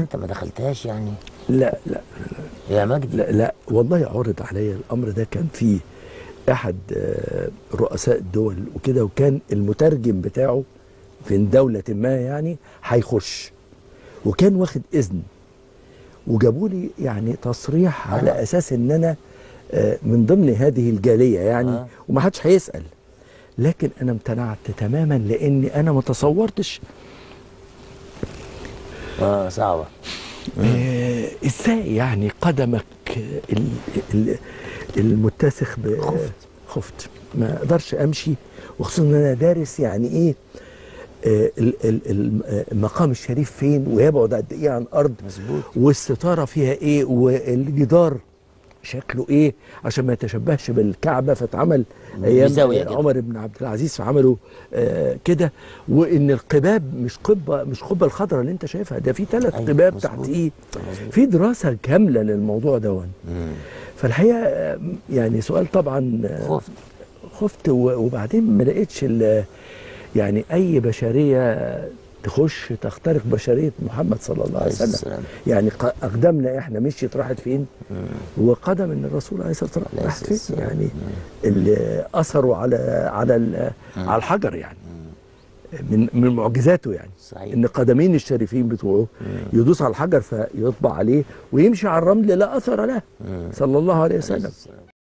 انت ما دخلتهاش يعني لا لا يا مجدي لا, لا والله عرض عليا الامر ده كان فيه احد آه، رؤساء الدول وكده وكان المترجم بتاعه في دولة ما يعني هيخش وكان واخد اذن وجابوا لي يعني تصريح آه. على اساس ان انا آه، من ضمن هذه الجاليه يعني آه. ومحدش هيسال لكن انا امتنعت تماما لاني انا ما تصورتش اه صعبه آه، ازاي يعني قدمك ال- ال- المتسخ ب- خفت. خفت ما اقدرش امشي وخصوصا ان انا دارس يعني ايه آه، ال- ال- ال- آه، المقام الشريف فين ويبعد قد ايه عن الارض مظبوط والستاره فيها ايه والجدار شكله ايه عشان ما يتشبهش بالكعبه فاتعمل ايام بزاوية كده. عمر بن عبد العزيز فعملوا آه كده وان القباب مش قبه مش قبه الخضراء اللي انت شايفها ده في ثلاث أيوة، قباب مظبوط. تحتيه مظبوط. في دراسه كامله للموضوع دون مم. فالحقيقه آه، يعني سؤال طبعا آه، خفت خفت و- وبعدين ما لقيتش ال- يعني اي بشريه تخش تخترق بشريه محمد صلى الله عليه عليه وسلم السلام. يعني ق- اقدامنا احنا مشيت راحت فين وقدم ان الرسول عليه الصلاه والسلام عليه راحت فين الصلاة والسلام. يعني اللي اثروا على على ال- على الحجر يعني من من معجزاته يعني صحيح. ان قدمين الشريفين بتوعه يدوس على الحجر فيطبع عليه ويمشي على الرمل لا اثر له صلى الله عليه عليه وسلم السلام.